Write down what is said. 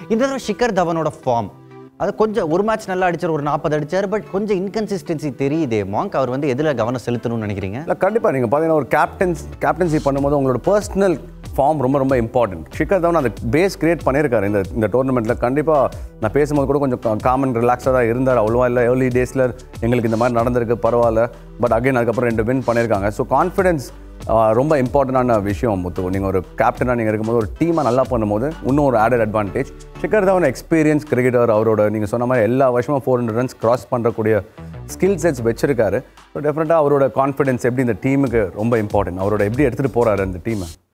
இந்த தடவை ஷிகர் தவனோட ஃபார்ம் அது கொஞ்சம் ஒரு மேட்ச் நல்லா அடிச்சார் ஒரு நாற்பது அடிச்சார் பட் கொஞ்சம் இன்கன்சிஸ்டன்சி தெரியுதே மாங்க் அவர் வந்து எதில் கவனம் செலுத்தணும்னு நினைக்கிறீங்க இல்லை கண்டிப்பாக நீங்கள் பார்த்தீங்கன்னா ஒரு கேப்டன்ஸ் கேப்டன்சி பண்ணும்போது உங்களோட பர்சனல் ஃபார்ம் ரொம்ப ரொம்ப இம்பார்ட்டன்ட் ஷிகர் தவன் அந்த பேஸ் கிரியேட் பண்ணியிருக்காரு இந்த இந்த டோர்னமெண்ட்டில் கண்டிப்பாக நான் பேசும்போது கூட கொஞ்சம் காமன் ரிலாக்ஸாக தான் இருந்தார் அவ்வளோவா இல்லை ஏர்லி டேஸில் எங்களுக்கு இந்த மாதிரி நடந்திருக்கு பரவாயில்ல பட் அகைன் அதுக்கப்புறம் ரெண்டு வின் பண்ணியிருக்காங்க ஸோ கான்ஃபிடன்ஸ் ரொம்ப இம்பார்ட்டண்டான விஷயம் முத்து நீங்கள் ஒரு கேப்டனாக நீங்கள் இருக்கும்போது ஒரு டீமாக நல்லா பண்ணும்போது இன்னும் ஒரு added advantage Shikhar Dhawan experience cricketer அவரோட நீங்கள் சொன்ன மாதிரி எல்லா வருஷமும் ஃபோர் ஹண்ட்ரட் ரன்ஸ் கிராஸ் பண்ணுறக்கூடிய ஸ்கில் செட்ஸ் வச்சிருக்காரு ஸோ டெஃபினட்டாக அவரோட கான்ஃபிடன்ஸ் எப்படி இந்த டீமுக்கு ரொம்ப இம்பார்ட்டன்ட் அவரோட எப்படி எடுத்துகிட்டு போகிறாரு அந்த டீமை